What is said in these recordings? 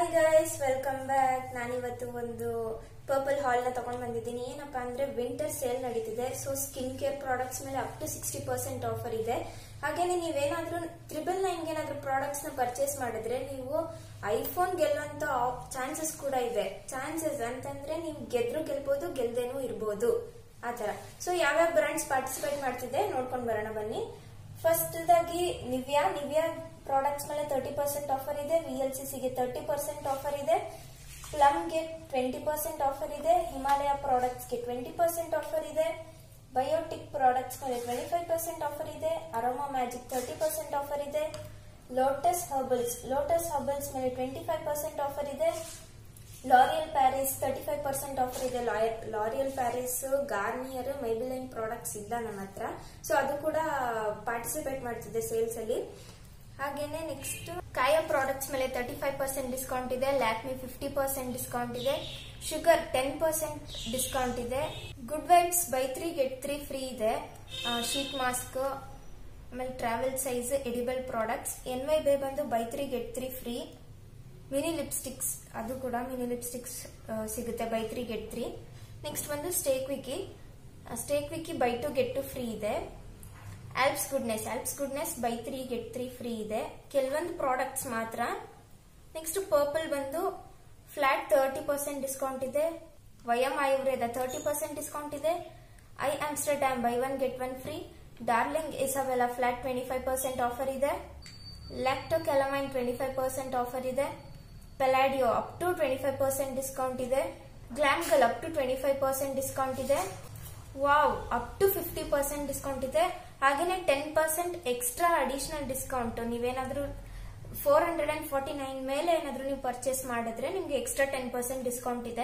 guys welcome back ನಾನಿವತ್ತು ಒಂದು purple ಹಾಲ್ ನ ತಗೊಂಡ್ ಬಂದಿದ್ದೀನಿ ಏನಪ್ಪಾ ಅಂದ್ರೆ ವಿಂಟರ್ ಸೇಲ್ ನಡೀತಿದೆ ಸೊ ಸ್ಕಿನ್ ಕೇರ್ ಪ್ರಾಡಕ್ಟ್ಸ್ ಮೇಲೆ up to sixty percent offer ಇದೆ ಹಾಗೇನೆ ನೀವೇನಾದ್ರೂ ತ್ರಿಬಲ್ ನೈನ್ ಏನಾದ್ರೂ ಪ್ರಾಡಕ್ಟ್ಸ್ ನ ಪರ್ಚೇಸ್ ಮಾಡಿದ್ರೆ ನೀವು ಐಫೋನ್ ಗೆಲ್ಲುವಂತ ಚಾನ್ಸಸ್ ಕೂಡ ಇದೆ ಚಾನ್ಸಸ್ ಅಂತಂದ್ರೆ ನೀವು ಗೆದ್ರು ಗೆಲ್ಬಹುದು ಗೆಲ್ದೇನೂ ಇರ್ಬೋದು ಆತರ ಸೊ ಯಾವ್ಯಾವ ಬ್ರಾಂಡ್ಸ್ ಪಾರ್ಟಿಸಿಪೇಟ್ ಮಾಡ್ತಿದೆ ನೋಡ್ಕೊಂಡ್ ಬರೋಣ ಬನ್ನಿ ಫಸ್ಟ್ ದಾಗಿ ನಿವ್ಯಾ ನಿವ್ಯಾ ಪ್ರಾಡಕ್ಟ್ಸ್ ಮೇಲೆ ತರ್ಟಿ ಪರ್ಸೆಂಟ್ ಆಫರ್ ಇದೆ ವಿ ಎಲ್ ಸಿ ಗೆ ತರ್ಟಿ ಪರ್ಸೆಂಟ್ ಆಫರ್ ಇದೆ ಪ್ಲಮ್ಗೆ ಟ್ವೆಂಟಿ ಪರ್ಸೆಂಟ್ ಆಫರ್ ಇದೆ ಹಿಮಾಲಯ ಪ್ರಾಡಕ್ಟ್ಸ್ಗೆ ಟ್ವೆಂಟಿ ಪರ್ಸೆಂಟ್ ಆಫರ್ ಇದೆ ಬಯೋಟಿಕ್ ಪ್ರಾಡಕ್ಟ್ಸ್ ಮೇಲೆ ಟ್ವೆಂಟಿ ಫೈವ್ ಪರ್ಸೆಂಟ್ ಆಫರ್ ಇದೆ Aroma Magic thirty percent offer ಇದೆ ಲೋಟಸ್ ಹರ್ಬಲ್ಸ್ ಲೋಟಸ್ ಹರ್ಬಲ್ಸ್ ಮೇಲೆ ಟ್ವೆಂಟಿ ಫೈವ್ ಪರ್ಸೆಂಟ್ ಆಫರ್ ಇದೆ L'Oreal Paris thirty five percent offer ಇದೆ L'Oreal Paris Garnier Maybelline products ಇಲ್ಲ ನನ್ನ ಹತ್ರ ಸೊ ಅದು ಕೂಡ ಪಾರ್ಟಿಸಿಪೇಟ್ ಮಾಡ್ತಿದೆ ಸೇಲ್ಸ್ ಅಲ್ಲಿ ಹಾಗೇನೆ ನೆಕ್ಸ್ಟ್ ಕಾಯ ಪ್ರಾಡಕ್ಟ್ಸ್ ಮೇಲೆ ತರ್ಟಿ ಫೈವ್ ಪರ್ಸೆಂಟ್ ಡಿಸ್ಕೌಂಟ್ ಇದೆ ಲ್ಯಾಕ್ಮಿ ಫಿಫ್ಟಿ ಪರ್ಸೆಂಟ್ ಡಿಸ್ಕೌಂಟ್ ಇದೆ ಶುಗರ್ ಟೆನ್ ಪರ್ಸೆಂಟ್ ಡಿಸ್ಕೌಂಟ್ ಇದೆ good vibes by three get three free ಇದೆ ಶೀಟ್ ಮಾಸ್ಕ್ ಆಮೇಲೆ travel size edible products N Y ಬೇ ಬಂದು by three get three free mini lipsticks ಅದು ಕೂಡ mini lipsticks ಸಿಗುತ್ತೆ by three get three next ಬಂದು stake wiki stake wiki by two get to free ಇದೆ Alps goodness Alps goodness by three get three free ಇದೆ ಕೆಲವೊಂದು products ಮಾತ್ರ next Purplle ಬಂದು flat thirty percent discount ಇದೆ ವಯಂ Ayurveda thirty percent discount ಇದೆ I Amsterdam buy one get one free darling ಇಸವೆಲ್ಲ flat twenty five percent offer ಇದೆ Lacto Calamine twenty five percent offer ಇದೆ Palladio up to twenty five percent discount ಇದೆ ಗ್ಲಾಮ್ಗಲ್ up to twenty five percent discount ಇದೆ wow up to fifty percent discount ಇದೆ ಹಾಗೇನೆ ten percent extra additional discount ನೀವೇನಾದ್ರೂ four hundred and forty nine ಮೇಲೆ ಏನಾದ್ರೂ ನೀವು ಪರ್ಚೇಸ್ ಮಾಡಿದ್ರೆ ನಿಮ್ಗೆ ಎಕ್ಸ್ಟ್ರಾ ಟೆನ್ ಪರ್ಸೆಂಟ್ ಡಿಸ್ಕೌಂಟ್ ಇದೆ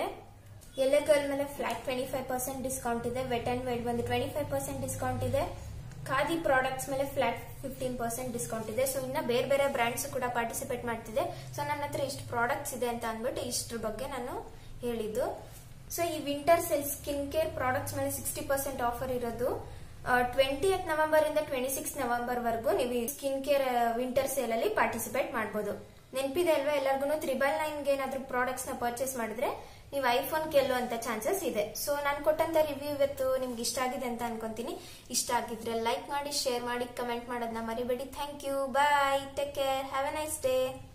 ಎಲೆಗಲ್ ಮೇಲೆ flat twenty five percent discount ಇದೆ ವೆಟ್ ಅಂಡ್ ವೆಡ್ ಬಂದು ಟ್ವೆಂಟಿ ಫೈವ್ ಪರ್ಸೆಂಟ್ ಡಿಸ್ಕೌಂಟ್ ಇದೆ ಖಾದಿ ಪ್ರಾಡಕ್ಟ್ಸ್ ಮೇಲೆ ಫ್ಲಾಟ್ ಫಿಫ್ಟೀನ್ ಪರ್ಸೆಂಟ್ ಡಿಸ್ಕೌಂಟ್ ಇದೆ ಸೊ ಇನ್ನ ಬೇರೆ ಬೇರೆ ಬ್ರ್ಯಾಂಡ್ಸ್ ಕೂಡ ಪಾರ್ಟಿಸಿಪೇಟ್ ಮಾಡ್ತಿದೆ ಸೊ ನನ್ನ ಹತ್ರ ಇಷ್ಟು ಪ್ರಾಡಕ್ಟ್ಸ್ ಇದೆ ಅಂತ ಅಂದ್ಬಿಟ್ಟು ಇಷ್ಟ್ರ ಬಗ್ಗೆ ನಾನು ಹೇಳಿದ್ದು ಸೊ ಈ winter sale skin care products ಮೇಲೆ ಸಿಕ್ಸ್ಟಿ ಪರ್ಸೆಂಟ್ ಆಫರ್ ಇರೋದು ಟ್ವೆಂಟಿ ಏತ್ ನವೆಂಬರ್ ಇಂದ ಟ್ವೆಂಟಿ ಸಿಕ್ಸ್ ನವೆಂಬರ್ ವರೆಗೂ ನೀವು ಈ ಸ್ಕಿನ್ ಕೇರ್ ವಿಂಟರ್ ಸೇಲ್ ಅಲ್ಲಿ ಪಾರ್ಟಿಸಿಪೇಟ್ ಮಾಡಬಹುದು ನೆನಪಿದೆ ಅಲ್ವಾ ಎಲ್ಲರಿಗೂ ತ್ರಿಬಲ್ ನೈನ್ಗೆ ಏನಾದ್ರೂ ಪ್ರಾಡಕ್ಟ್ಸ್ ನ ಪರ್ಚೇಸ್ ಮಾಡಿದ್ರೆ ನೀವು ಐಫೋನ್ ಗೆಲ್ಲುವಂತ ಚಾನ್ಸಸ್ ಇದೆ ಸೊ ನಾನು ಕೊಟ್ಟಂತ ರಿವ್ಯೂ ಇವತ್ತು ನಿಮ್ಗೆ ಇಷ್ಟ ಆಗಿದೆ ಅಂತ ಅನ್ಕೊಂತೀನಿ ಇಷ್ಟ ಆಗಿದ್ರೆ ಲೈಕ್ ಮಾಡಿ ಶೇರ್ ಮಾಡಿ ಕಮೆಂಟ್ ಮಾಡೋದನ್ನ ಮರಿಬೇಡಿ thank you bye take care have a nice day